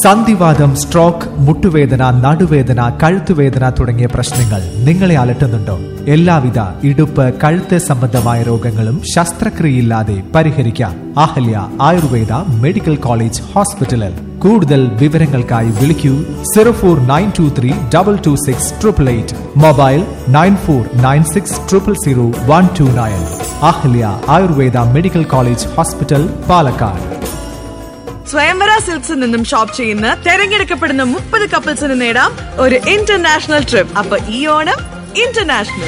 സന്ധിവാദം സ്ട്രോക്ക് മുട്ടുവേദന നടുവേദന കഴുത്തുവേദന തുടങ്ങിയ പ്രശ്നങ്ങൾ നിങ്ങളെ അലട്ടുന്നുണ്ടോ എല്ലാവിധ ഇടുപ്പ് കഴുത്ത് സംബന്ധമായ രോഗങ്ങളും ശസ്ത്രക്രിയയില്ലാതെ പരിഹരിക്കാം അഹല്യ ആയുർവേദ മെഡിക്കൽ കോളേജ് ഹോസ്പിറ്റലിൽ കൂടുതൽ വിവരങ്ങൾക്കായി വിളിക്കൂ zero four nine two three double two six triple eight mobile nine four nine six triple zero one two nine Ahalya Ayurveda medical college hospital Palakkad Swayamvara സിൽക്സിൽ നിന്നും ഷോപ്പ് ചെയ്യുന്ന തെരഞ്ഞെടുക്കപ്പെടുന്ന മുപ്പത് കപ്പിൾസിന് നേടാം ഒരു ഇന്റർനാഷണൽ ട്രിപ്പ് അപ്പൊ ഈ ഓണം ഇന്റർനാഷണൽ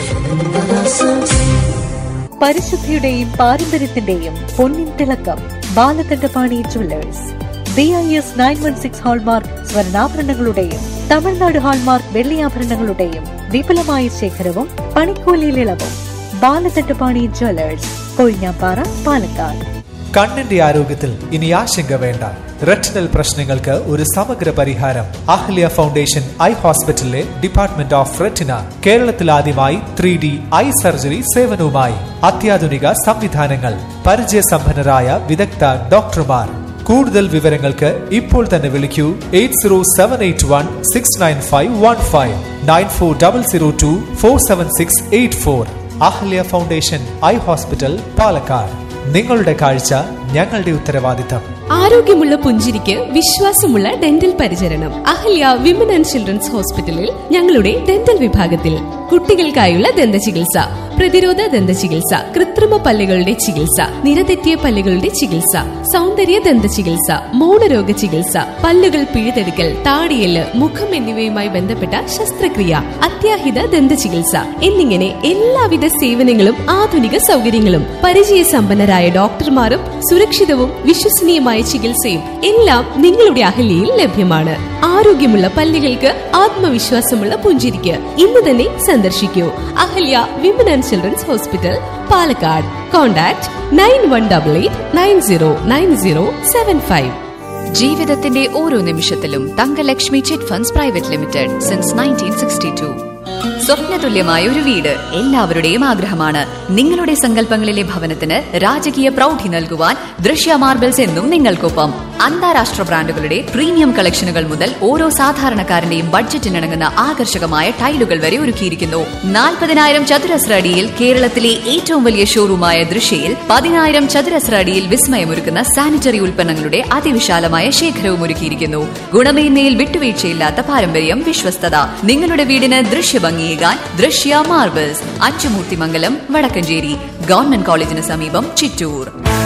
പരിശുദ്ധിയുടെയും പാരമ്പര്യത്തിന്റെയും പൊന്നിൻ തിളക്കം Balakandapani jewellers B I S nine one six hallmark സ്വർണ്ണാഭരണങ്ങളുടെയും തമിഴ്നാട് ഹാൾമാർക്ക് വെള്ളിയാഭരണങ്ങളുടെയും വിപുലമായ ശേഖരവും പണിക്കൂലിയിൽ ഇളവും ബാലകണ്ഠപാണി ജുവല്ലേഴ്സ് കൊഴിഞ്ഞാപ്പാറ പാലക്കാട് കണ്ണിന്റെ ആരോഗ്യത്തിൽ ഇനി ആശങ്ക വേണ്ട റെറ്റിനൽ പ്രശ്നങ്ങൾക്ക് ഒരു സമഗ്ര പരിഹാരം അഹ്ല്യ ഫൗണ്ടേഷൻ ഐ ഹോസ്പിറ്റലിലെ ഡിപ്പാർട്ട്മെന്റ് ഓഫ് റെറ്റിന കേരളത്തിൽ ആദ്യമായി ത്രീ ഡി ഐ സർജറി സേവനവുമായി അത്യാധുനിക സംവിധാനങ്ങൾ പരിചയസമ്പന്നരായ വിദഗ്ധ ഡോക്ടർമാർ കൂടുതൽ വിവരങ്ങൾക്ക് ഇപ്പോൾ തന്നെ വിളിക്കൂ eight zero seven eight one six nine five one five nine four double zero two four seven six eight four Ahalya foundation eye hospital Palakkad നിങ്ങളുടെ കാഴ്ച ഞങ്ങളുടെ ഉത്തരവാദിത്തം ആരോഗ്യമുള്ള പുഞ്ചിരിക്ക് വിശ്വാസമുള്ള ഡെന്റൽ പരിചരണം അഹല്യ വിമൻ ആൻഡ് ചിൽഡ്രൻസ് ഹോസ്പിറ്റലിൽ ഞങ്ങളുടെ ഡെന്റൽ വിഭാഗത്തിൽ കുട്ടികൾക്കായുള്ള ദന്ത ചികിത്സ പ്രതിരോധ ദന്ത ചികിത്സ കൃത്രിമ പല്ലുകളുടെ ചികിത്സ നിരതെറ്റിയ പല്ലുകളുടെ ചികിത്സ സൗന്ദര്യ ദന്ത ചികിത്സ മൗനരോഗ ചികിത്സ പല്ലുകൾ പിഴുതെടുക്കൽ താടിയല് മുഖം എന്നിവയുമായി ബന്ധപ്പെട്ട ശസ്ത്രക്രിയ അത്യാഹിത ദന്ത ചികിത്സ എന്നിങ്ങനെ എല്ലാവിധ സേവനങ്ങളും ആധുനിക സൗകര്യങ്ങളും പരിചയസമ്പന്നരായ ഡോക്ടർമാരും സുരക്ഷിതവും വിശ്വസനീയമായ ചികിത്സയും എല്ലാം നിങ്ങളുടെ അഹല്യയിൽ ലഭ്യമാണ് ആരോഗ്യമുള്ള പല്ലുകൾക്ക് ആത്മവിശ്വാസമുള്ള പുഞ്ചിരിക്ക് ഇന്ന് തന്നെ സന്ദർശിക്കൂ Ahalya women and children's hospital Palakkad contact nine one double eight nine zero nine zero seven five ജീവിതത്തിന്റെ ഓരോ നിമിഷത്തിലും Thangalakshmi chit funds private limited since nineteen sixty two സ്വപ്നതുല്യമായ ഒരു വീട് എല്ലാവരുടെയും ആഗ്രഹമാണ് നിങ്ങളുടെ സങ്കല്പങ്ങളിലെ ഭവനത്തിന് രാജകീയ പ്രൗഢി നൽകുവാൻ ദൃശ്യ മാർബിൾസ് എന്നും നിങ്ങൾക്കൊപ്പം അന്താരാഷ്ട്ര ബ്രാൻഡുകളുടെ പ്രീമിയം കളക്ഷനുകൾ മുതൽ ഓരോ സാധാരണക്കാരന്റെയും ബഡ്ജറ്റിനിണങ്ങുന്ന ആകർഷകമായ ടൈലുകൾ വരെ ഒരുക്കിയിരിക്കുന്നു നാൽപ്പതിനായിരം ചതുരശ്ര അടിയിൽ കേരളത്തിലെ ഏറ്റവും വലിയ ഷോറൂമായ ദൃശ്യയിൽ പതിനായിരം ചതുരശ്ര അടിയിൽ വിസ്മയമൊരുക്കുന്ന സാനിറ്ററി ഉൽപ്പന്നങ്ങളുടെ അതിവിശാലമായ ശേഖരവും ഒരുക്കിയിരിക്കുന്നു ഗുണമേന്മയിൽ വിട്ടുവീഴ്ചയില്ലാത്ത പാരമ്പര്യം വിശ്വസ്തത നിങ്ങളുടെ വീടിന് ദൃശ്യഭംഗിയേകാൻ ദൃശ്യ മാർബിൾസ് അച്ചുമൂർത്തിമംഗലം വടക്കഞ്ചേരി ഗവൺമെന്റ് കോളേജിന് സമീപം Chittur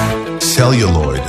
celluloid,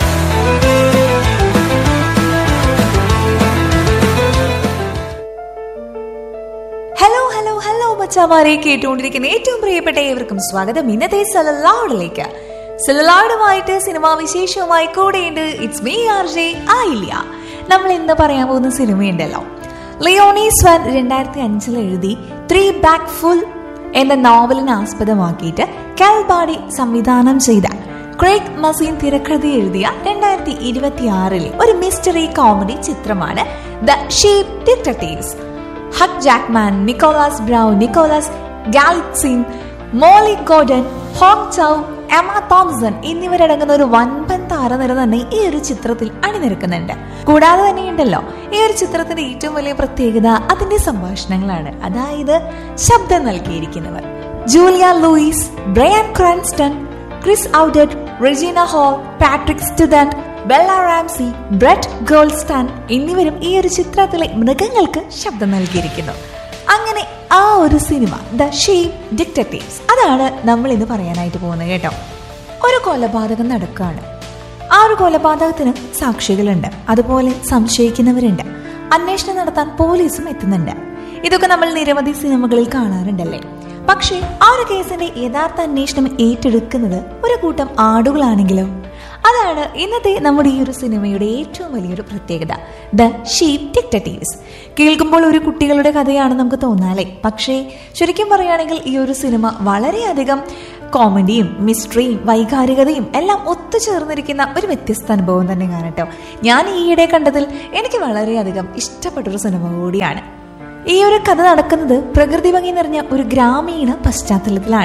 hello hello hello മച്ചാമാരെ കേട്ടുകൊണ്ടിരിക്കുന്ന ഏറ്റവും പ്രിയപ്പെട്ട ഏവർക്കും സ്വാഗതം ഇന്നത്തെ സലലാഡിലേക്ക് സലലാഡുമായിട്ട് സിനിമാ വിശേഷവുമായി കൂടെയുണ്ട് ഇറ്റ്സ് മീ ആർ ജെ ആയില്ല നമ്മൾ ഇന്ന് പറയാൻ പോകുന്ന സിനിമയുണ്ടല്ലോ ലിയോണി സ്വൻ രണ്ടായിരത്തി അഞ്ചിൽ എഴുതി ത്രീ ബാക്ക് ഫുൾ എന്ന നോവലിനെ ആസ്പദമാക്കിയിട്ട് കാൽബാഡി സംവിധാനം ചെയ്ത ക്രേഗ് മസീൻ തിരക്കഥ എഴുതിയ രണ്ടായിരത്തി ഇരുപത്തി ആറിലെ ഒരു മിസ്റ്ററി കോമഡി ചിത്രമാണ് the shape detectives Hugh Jackman Nicholas Braun Nicholas Galitzine Molly Gordon Hong Chau Emma Thompson എന്നിവരടങ്ങുന്ന ഒരു വൻപൻ താരനിര തന്നെ ഈ ഒരു ചിത്രത്തിൽ അണിനിരക്കുന്നുണ്ട് കൂടാതെ തന്നെയുണ്ടല്ലോ ഈ ഒരു ചിത്രത്തിന്റെ ഏറ്റവും വലിയ പ്രത്യേകത അതിന്റെ സംഭാഷണങ്ങളാണ് അതായത് ശബ്ദം നൽകിയിരിക്കുന്നവർ Julia Louis Bryan Cranston Chris O'Dowd Regina Hall Patrick Stewart Bella Ramsey Brett Goldstein എന്നിവരും ഈ ഒരു ചിത്രത്തിലെ മൃഗങ്ങൾക്ക് ശബ്ദം നൽകിയിരിക്കുന്നു അങ്ങനെ ആ ഒരു സിനിമ ദ ഷേപ്പ് ഡിക്റ്റേറ്റീവ്സ് അതാണ് നമ്മൾ ഇന്ന് പറയാനായിട്ട് പോകുന്നത് കേട്ടോ ഒരു കൊലപാതകം നടക്കുകയാണ് ആ ഒരു കൊലപാതകത്തിന് സാക്ഷികളുണ്ട് അതുപോലെ സംശയിക്കുന്നവരുണ്ട് അന്വേഷണം നടത്താൻ പോലീസും എത്തുന്നുണ്ട് ഇതൊക്കെ നമ്മൾ നിരവധി സിനിമകളിൽ കാണാറുണ്ടല്ലേ പക്ഷേ ആ ഒരു കേസിന്റെ യഥാർത്ഥ അന്വേഷണം ഏറ്റെടുക്കുന്നത് ഒരു കൂട്ടം ആടുകളാണെങ്കിലോ അതാണ് ഇന്നത്തെ നമ്മുടെ ഈ ഒരു സിനിമയുടെ ഏറ്റവും വലിയൊരു പ്രത്യേകത ദ ഷീപ്പ് ഡിക്റ്റേറ്റീവ്സ് കേൾക്കുമ്പോൾ ഒരു കുട്ടികളുടെ കഥയാണ് നമുക്ക് തോന്നാലേ പക്ഷേ ശരിക്കും പറയുകയാണെങ്കിൽ ഈ ഒരു സിനിമ വളരെയധികം കോമഡിയും മിസ്റ്ററിയും വൈകാരികതയും എല്ലാം ഒത്തുചേർന്നിരിക്കുന്ന ഒരു വ്യത്യസ്ത അനുഭവം തന്നെ കാണട്ടോ ഞാൻ ഈയിടെ കണ്ടതിൽ എനിക്ക് വളരെയധികം ഇഷ്ടപ്പെട്ടൊരു സിനിമ കൂടിയാണ് ഈ ഒരു കഥ നടക്കുന്നത് പ്രകൃതി ഭംഗി നിറഞ്ഞ ഒരു ഗ്രാമീണ പശ്ചാത്തലത്തിലാണ്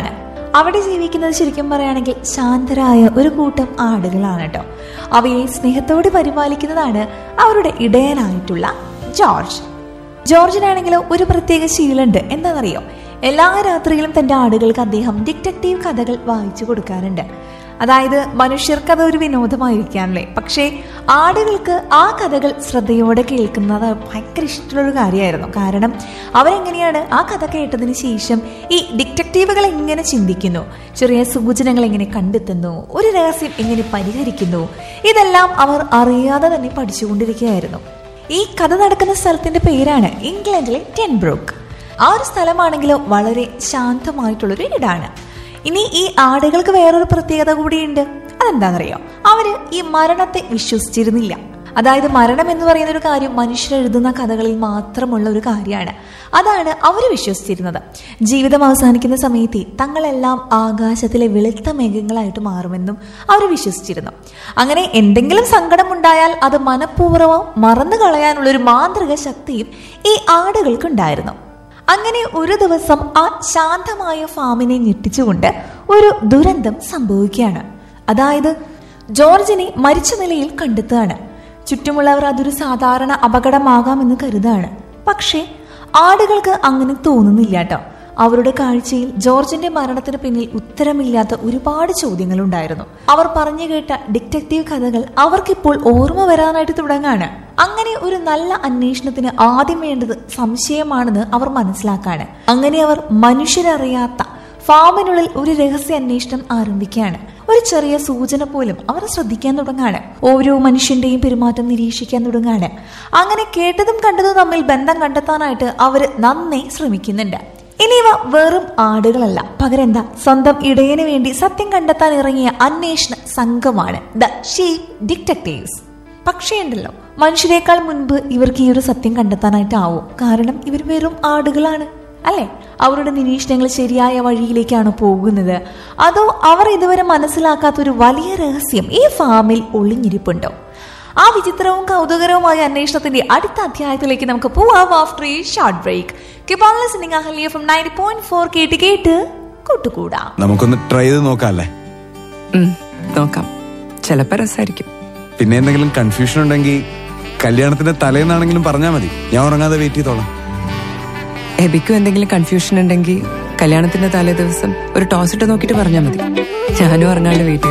അവിടെ ജീവിക്കുന്നത് ശരിക്കും പറയുകയാണെങ്കിൽ ശാന്തരായ ഒരു കൂട്ടം ആടുകളാണ് കേട്ടോ അവയെ സ്നേഹത്തോടെ പരിപാലിക്കുന്നതാണ് അവരുടെ ഇടയനായിട്ടുള്ള ജോർജ് ജോർജിനാണെങ്കിലോ ഒരു പ്രത്യേക ശീലമുണ്ട് എന്താണെന്നറിയോ എല്ലാ രാത്രിയിലും തന്റെ ആടുകൾക്ക് അദ്ദേഹം ഡിറ്റക്റ്റീവ് കഥകൾ വായിച്ചു കൊടുക്കാറുണ്ട് അതായത് മനുഷ്യർക്ക് അത് ഒരു വിനോദമായിരിക്കാമല്ലേ പക്ഷേ ആടുകൾക്ക് ആ കഥകൾ ശ്രദ്ധയോടെ കേൾക്കുന്നത് ഭയങ്കര ഇഷ്ടമുള്ളൊരു കാര്യമായിരുന്നു കാരണം അവരെങ്ങനെയാണ് ആ കഥ കേട്ടതിന് ശേഷം ഈ ഡിറ്റക്റ്റീവുകൾ എങ്ങനെ ചിന്തിക്കുന്നു ചെറിയ സൂചനകൾ എങ്ങനെ കണ്ടെത്തുന്നു ഒരു രഹസ്യം എങ്ങനെ പരിഹരിക്കുന്നു ഇതെല്ലാം അവർ അറിയാതെ തന്നെ പഠിച്ചുകൊണ്ടിരിക്കുകയായിരുന്നു ഈ കഥ നടക്കുന്ന സ്ഥലത്തിന്റെ പേരാണ് ഇംഗ്ലണ്ടിലെ ടെൻബ്രൂക്ക് ആ ഒരു സ്ഥലമാണെങ്കിലോ വളരെ ശാന്തമായിട്ടുള്ളൊരു ഇടാണ് ഇനി ഈ ആടുകൾക്ക് വേറൊരു പ്രത്യേകത കൂടിയുണ്ട് അതെന്താണെന്നറിയോ അവര് ഈ മരണത്തെ വിശ്വസിച്ചിരുന്നില്ല അതായത് മരണം എന്ന് പറയുന്ന ഒരു കാര്യം മനുഷ്യർ എഴുതുന്ന കഥകളിൽ മാത്രമുള്ള ഒരു കാര്യമാണ് അതാണ് അവർ വിശ്വസിച്ചിരുന്നത് ജീവിതം അവസാനിക്കുന്ന സമയത്ത് തങ്ങളെല്ലാം ആകാശത്തിലെ വെളുത്ത മേഘങ്ങളായിട്ട് മാറുമെന്നും അവർ വിശ്വസിച്ചിരുന്നു അങ്ങനെ എന്തെങ്കിലും സങ്കടമുണ്ടായാൽ അത് മനഃപൂർവ്വം മറന്നു കളയാനുള്ള ഒരു മാന്ത്രിക ശക്തിയും ഈ ആടുകൾക്കുണ്ടായിരുന്നു അങ്ങനെ ഒരു ദിവസം ആ ശാന്തമായ ഫാമിനെ ഞെട്ടിച്ചുകൊണ്ട് ഒരു ദുരന്തം സംഭവിക്കുകയാണ് അതായത് ജോർജിനെ മരിച്ച നിലയിൽ കണ്ടെത്തുകയാണ് ചുറ്റുമുള്ളവർ അതൊരു സാധാരണ അപകടമാകാമെന്ന് കരുതാണ് പക്ഷേ ആടുകൾക്ക് അങ്ങനെ തോന്നുന്നില്ല കേട്ടോ അവരുടെ കാഴ്ചയിൽ ജോർജിന്റെ മരണത്തിന് പിന്നിൽ ഉത്തരമില്ലാത്ത ഒരുപാട് ചോദ്യങ്ങളുണ്ടായിരുന്നു അവർ പറഞ്ഞു കേട്ട ഡിറ്റക്റ്റീവ് കഥകൾ അവർക്കിപ്പോൾ ഓർമ്മ വരാനായിട്ട് തുടങ്ങാണ് അങ്ങനെ ഒരു നല്ല അന്വേഷണത്തിന് ആദ്യം വേണ്ടത് സംശയമാണെന്ന് അവർ മനസ്സിലാക്കാണ് അങ്ങനെ അവർ മനുഷ്യരറിയാത്ത ഫാമിനുള്ളിൽ ഒരു രഹസ്യ അന്വേഷണം ആരംഭിക്കുകയാണ് ഒരു ചെറിയ സൂചന പോലും അവർ ശ്രദ്ധിക്കാൻ തുടങ്ങാണ് ഓരോ മനുഷ്യന്റെയും പെരുമാറ്റം നിരീക്ഷിക്കാൻ തുടങ്ങാണ് അങ്ങനെ കേട്ടതും കണ്ടതും തമ്മിൽ ബന്ധം കണ്ടെത്താനായിട്ട് അവർ നന്നേ ശ്രമിക്കുന്നുണ്ട് ഇനി ഇവ വെറും ആടുകളല്ല പകരം എന്താ സ്വന്തം ഇടയന് വേണ്ടി സത്യം കണ്ടെത്താൻ ഇറങ്ങിയ അന്വേഷണ സംഘമാണ് ദ ഷീപ്പ് ഡിറ്റക്റ്റീവ്സ് പക്ഷേ ഉണ്ടല്ലോ മനുഷ്യരെക്കാൾ മുൻപ് ഇവർക്ക് ഈ ഒരു സത്യം കണ്ടെത്താനായിട്ടാവും കാരണം ഇവർ വെറും ആടുകളാണ് അല്ലെ അവരുടെ നിരീക്ഷണങ്ങൾ ശരിയായ വഴിയിലേക്കാണ് പോകുന്നത് അതോ അവർ ഇതുവരെ മനസ്സിലാക്കാത്ത ഒരു വലിയ രഹസ്യം ഈ ഫാമിൽ ഒളിഞ്ഞിരിപ്പുണ്ടോ ആ വിചിത്രവും കൗതുകരവുമായ അന്വേഷണത്തിന്റെ അടുത്ത അധ്യായത്തിലേക്ക് നമുക്ക് പോവാം ആഫ്റ്റർ ഈ ഷോർട്ട് ബ്രേക്ക് കിബാൾ listening Ahalya from ninety point four കേട്ട് കേട്ട് കൂട്ടുകൂടാം നമുക്കൊന്ന് ട്രൈ ചെയ്ത് നോക്കാല്ലേ ഉം, നോക്കാം ചിലപ്പോ രസമായിരിക്കും പിന്നെ എന്തെങ്കിലും കൺഫ്യൂഷൻ ഉണ്ടെങ്കിൽ കല്യാണത്തിന്റെ തലേന്നാണെങ്കിലും പറഞ്ഞാൽ മതി ഞാൻ ഉറങ്ങാതെ വെയിറ്റ് ചെയ്തോളാം എബിക്കും എന്തെങ്കിലും കൺഫ്യൂഷൻ ഉണ്ടെങ്കിൽ കല്യാണത്തിന്റെ തലേ ദിവസം ഒരു ടോസ് ഇട്ട് നോക്കിയിട്ട് പറഞ്ഞാൽ മതി ഞാനും ഇറങ്ങാണ്ട് വെയിറ്റ്